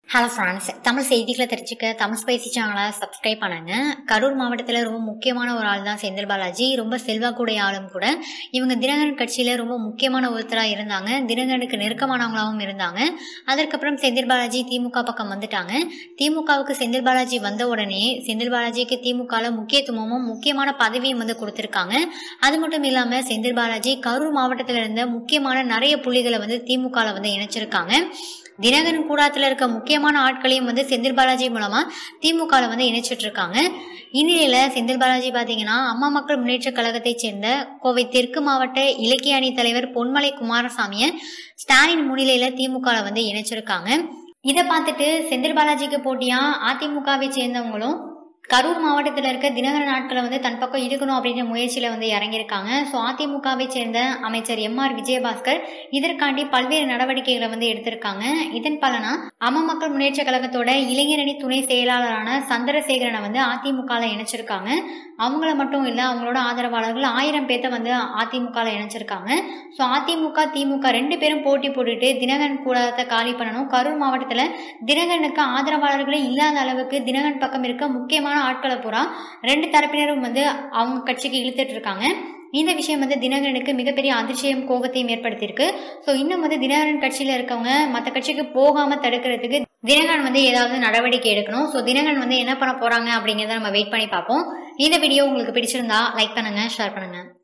hello friends Tamil செய்திகளை தெரிஞ்சுக்க Tamil spicy சேனலை சப்ஸ்கிரைப் பண்ணுங்க கரூர் மாவட்டத்தில் ரொம்ப முக்கியமான ஒரு ஆள் தான் செந்தில் பாலாஜி ரொம்ப செல்வாக்குடைய ஆளும் கூட இவங்க தினகரன் கட்சியில் ரொம்ப முக்கியமான ஒருத்தராக இருந்தாங்க தினகரனுக்கு நெருக்கமானவங்களாகவும் இருந்தாங்க அதற்கப்புறம் செந்தில் பாலாஜி திமுக பக்கம் வந்துட்டாங்க திமுகவுக்கு செந்தில் பாலாஜி வந்த உடனே செந்தில் பாலாஜிக்கு திமுகவில் முக்கியத்துவமும் முக்கியமான பதவியும் வந்து கொடுத்துருக்காங்க அது மட்டும் இல்லாமல் செந்தில் பாலாஜி கரூர் மாவட்டத்தில் இருந்த முக்கியமான நிறைய புள்ளிகளை வந்து திமுகவில் வந்து இணைச்சிருக்காங்க தினகரன் கூடாரத்தில் இருக்க முக்கியமான ஆட்களையும் வந்து செந்தில் பாலாஜி மூலமா திமுகவில் வந்து இணைச்சிட்டு இருக்காங்க இந்நிலையில செந்தில் பாலாஜி பாத்தீங்கன்னா அம்மா மக்கள் முன்னேற்ற கழகத்தை சேர்ந்த கோவை தெற்கு மாவட்ட இலக்கிய அணி தலைவர் பொன்மலை குமாரசாமியை ஸ்டாலின் முன்னிலையில திமுகவில் வந்து இணைச்சிருக்காங்க இதை பார்த்துட்டு செந்தில் பாலாஜிக்கு போட்டியா அதிமுகவை சேர்ந்தவங்களும் கரூர் மாவட்டத்தில் இருக்க தினகர நாட்களை வந்து தன் பக்கம் இழுக்கணும் அப்படின்ற முயற்சியில் வந்து இறங்கியிருக்காங்க ஸோ அதிமுகவை சேர்ந்த அமைச்சர் எம் ஆர் விஜயபாஸ்கர் இதற்காண்டி பல்வேறு நடவடிக்கைகளை வந்து எடுத்திருக்காங்க இதன் பலனா அம்மா மக்கள் முன்னேற்ற கழகத்தோட இளைஞரணி துணை செயலாளரான சந்திரசேகரனை வந்து அதிமுகவில் இணைச்சிருக்காங்க அவங்கள மட்டும் இல்லை அவங்களோட ஆதரவாளர்கள் ஆயிரம் பேர்த்த வந்து அதிமுகவில் இணைச்சிருக்காங்க ஸோ அதிமுக திமுக ரெண்டு பேரும் போட்டி போட்டுட்டு தினகரன் கூடாரத்தை காலி பண்ணணும் கரூர் மாவட்டத்தில் தினகரனுக்கு ஆதரவாளர்களே இல்லாத அளவுக்கு தினகரன் பக்கம் இருக்க முக்கியமான ஆட்களை பூரா ரெண்டு தரப்பினரும் வந்து அவங்க கட்சிக்கு இழுத்துட்டு இருக்காங்க இந்த விஷயம் வந்து தினகரனுக்கு மிகப்பெரிய அதிர்ச்சியும் கோபத்தையும் ஏற்படுத்தியிருக்கு ஸோ இன்னும் வந்து தினகரன் கட்சியில் இருக்கவங்க மற்ற கட்சிக்கு போகாமல் தடுக்கிறதுக்கு தினகரன் வந்து ஏதாவது நடவடிக்கை எடுக்கணும் ஸோ தினகரன் வந்து என்ன பண்ண போறாங்க அப்படிங்கிறத நம்ம வெயிட் பண்ணி பார்ப்போம் இந்த வீடியோ உங்களுக்கு பிடிச்சிருந்தா லைக் பண்ணுங்க ஷேர் பண்ணுங்க